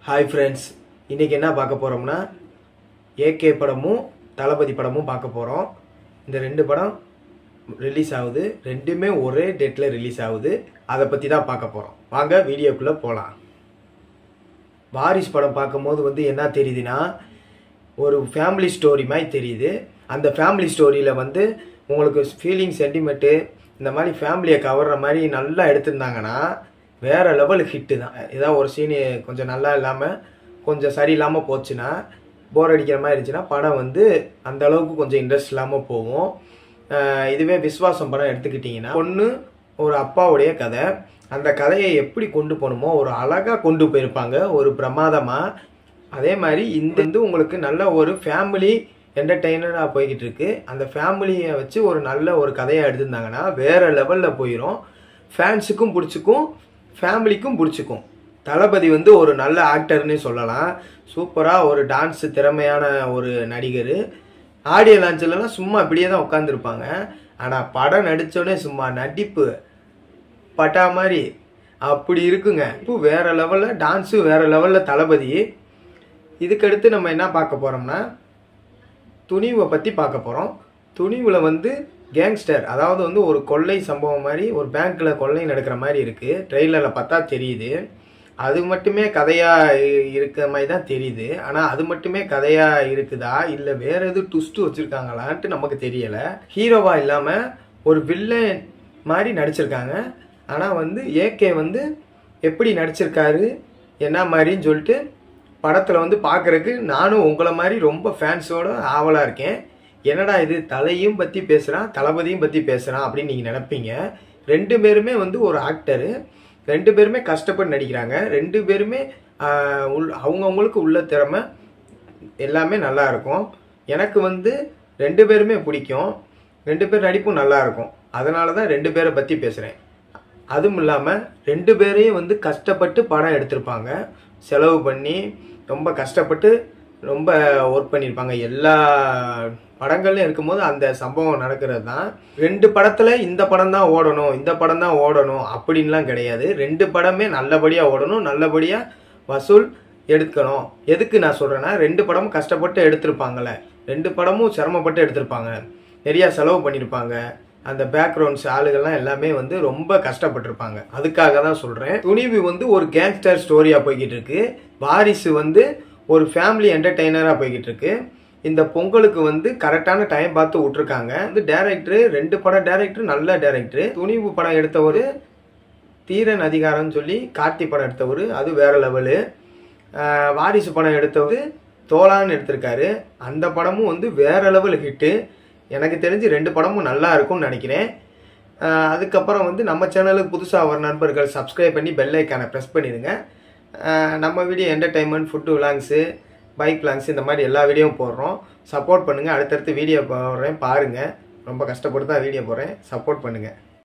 hi friends இன்றைக்கி என்ன பார்க்க போகிறோம்னா ஏகே படமும் தளபதி படமும் பார்க்க போகிறோம் இந்த ரெண்டு படம் ரிலீஸ் ஆகுது ரெண்டுமே ஒரே டேட்டில் ரிலீஸ் ஆகுது அதை பற்றி தான் பார்க்க போகிறோம் வாங்க வீடியோக்குள்ளே போகலாம் வாரிஸ் படம் பார்க்கும்போது வந்து என்ன தெரியுதுன்னா ஒரு ஃபேமிலி ஸ்டோரி மாதிரி தெரியுது அந்த ஃபேமிலி ஸ்டோரியில் வந்து உங்களுக்கு ஃபீலிங் சென்டிமெண்ட்டு இந்த மாதிரி ஃபேமிலியை கவர்ற மாதிரி நல்லா எடுத்திருந்தாங்கன்னா வேற லெவல் ஹிட்டு தான் ஏதாவது ஒரு சீனு கொஞ்சம் நல்லா இல்லாமல் கொஞ்சம் சரியில்லாமல் போச்சுன்னா போர் அடிக்கிற மாதிரி இருந்துச்சுன்னா படம் வந்து அந்த அளவுக்கு கொஞ்சம் இன்ட்ரெஸ்ட் இல்லாமல் போகும் அஹ் இதுவே விஸ்வாசம் படம் எடுத்துக்கிட்டிங்கன்னா ஒன்று ஒரு அப்பாவுடைய கதை அந்த கதையை எப்படி கொண்டு போகணுமோ ஒரு அழகாக கொண்டு போயிருப்பாங்க ஒரு பிரமாதமாக அதே மாதிரி இந்த வந்து உங்களுக்கு நல்ல ஒரு ஃபேமிலி என்டர்டெய்னராக போய்கிட்டு இருக்கு அந்த ஃபேமிலியை வச்சு ஒரு நல்ல ஒரு கதையை எடுத்திருந்தாங்கன்னா வேற லெவலில் போயிடும் ஃபேன்ஸுக்கும் பிடிச்சிக்கும் ஃபேமிலிக்கும் பிடிச்சிக்கும் தளபதி வந்து ஒரு நல்ல ஆக்டர்னே சொல்லலாம் சூப்பராக ஒரு டான்ஸ் திறமையான ஒரு நடிகர் ஆடியோ லான்ச்சிலலாம் சும்மா இப்படியே தான் உட்காந்துருப்பாங்க ஆனால் படம் நடித்தோடனே சும்மா நடிப்பு பட்டா மாதிரி அப்படி இருக்குங்க இப்போ வேற லெவலில் டான்ஸும் வேற லெவலில் தளபதி இதுக்கடுத்து நம்ம என்ன பார்க்க போகிறோம்னா துணிவை பற்றி பார்க்க போகிறோம் துணிவில் வந்து கேங்ஸ்டர் அதாவது வந்து ஒரு கொள்ளை சம்பவம் மாதிரி ஒரு பேங்க்கில் கொள்ளை நடக்கிற மாதிரி இருக்குது ட்ரெய்லரில் பார்த்தா தெரியுது அது மட்டுமே கதையாக இருக்கிற மாதிரி தான் தெரியுது ஆனால் அது மட்டுமே கதையாக இருக்குதா இல்லை வேற எதுவும் ட்விஸ்ட்டு வச்சுருக்காங்களான்ட்டு நமக்கு தெரியலை ஹீரோவா இல்லாமல் ஒரு வில்லன் மாதிரி நடிச்சிருக்காங்க ஆனால் வந்து ஏகே வந்து எப்படி நடிச்சிருக்காரு என்ன மாதிரின்னு சொல்லிட்டு படத்தில் வந்து பார்க்குறக்கு நானும் உங்களை மாதிரி ரொம்ப ஃபேன்ஸோட ஆவலாக இருக்கேன் என்னடா இது தலையும் பற்றி பேசுகிறான் தளபதியும் பற்றி பேசுகிறான் அப்படின்னு நீங்கள் நினைப்பீங்க ரெண்டு பேருமே வந்து ஒரு ஆக்டரு ரெண்டு பேருமே கஷ்டப்பட்டு நடிக்கிறாங்க ரெண்டு பேருமே ஆஹ், உள் அவங்கவுங்களுக்கு உள்ள திறமை எல்லாமே நல்லா இருக்கும் எனக்கு வந்து ரெண்டு பேருமே பிடிக்கும் ரெண்டு பேர் நடிப்பும் நல்லா இருக்கும் அதனால தான் ரெண்டு பேரை பற்றி பேசுகிறேன் அதுவும் இல்லாமல் ரெண்டு பேரையும் வந்து கஷ்டப்பட்டு படம் எடுத்திருப்பாங்க செலவு பண்ணி ரொம்ப கஷ்டப்பட்டு ரொம்ப ஒர்க் பண்ணியிருப்பாங்க எல்லா படங்கள்லையும் இருக்கும்போது அந்த சம்பவம் நடக்கிறது தான் ரெண்டு படத்தில் இந்த படம் தான் ஓடணும் இந்த படம் தான் ஓடணும் அப்படின்லாம் கிடையாது ரெண்டு படமே நல்லபடியாக ஓடணும் நல்லபடியாக வசூல் எடுக்கணும் எதுக்கு நான் சொல்கிறேன்னா ரெண்டு படமும் கஷ்டப்பட்டு எடுத்திருப்பாங்கல்ல ரெண்டு படமும் சிரமப்பட்டு எடுத்திருப்பாங்க நிறையா செலவு பண்ணியிருப்பாங்க அந்த பேக்ரவுண்ட்ஸ் ஆளுகள்லாம் எல்லாமே வந்து ரொம்ப கஷ்டப்பட்டிருப்பாங்க அதுக்காக தான் சொல்கிறேன் துணிவு வந்து ஒரு கேங்ஸ்டர் ஸ்டோரியாக போய்கிட்டு இருக்கு வாரிசு வந்து ஒரு ஃபேமிலி என்டர்டெய்னராக போய்கிட்டு இருக்கு இந்த பொங்கலுக்கு வந்து கரெக்டான டைம் பார்த்து விட்ருக்காங்க வந்து டேரக்டர் ரெண்டு படம் டேரக்டர் நல்ல டேரக்டர் துணிவு படம் எடுத்தவர் தீரன் அதிகாரம்னு சொல்லி கார்த்தி படம் எடுத்தவர் அது வேற லெவலு வாரிசு படம் எடுத்தவர் தோலான்னு எடுத்திருக்காரு அந்த படமும் வந்து வேற லெவல் ஹிட்டு எனக்கு தெரிஞ்சு ரெண்டு படமும் நல்லா இருக்கும்னு நினைக்கிறேன் ஆஹ் அதுக்கப்புறம் வந்து நம்ம சேனலுக்கு புதுசாக வர நண்பர்கள் சப்ஸ்கிரைப் பண்ணி பெல் ஐக்கானை ப்ரெஸ் பண்ணிடுங்க ஆஹ் நம்ம video entertainment food vlogs bike vlogs இந்த மாதிரி எல்லா வீடியோவும் போடுறோம் சப்போர்ட் பண்ணுங்கள் அடுத்தடுத்து வீடியோ போடுறேன் பாருங்கள் ரொம்ப கஷ்டப்பட்டு தான் வீடியோ போடுறேன் சப்போர்ட் பண்ணுங்கள்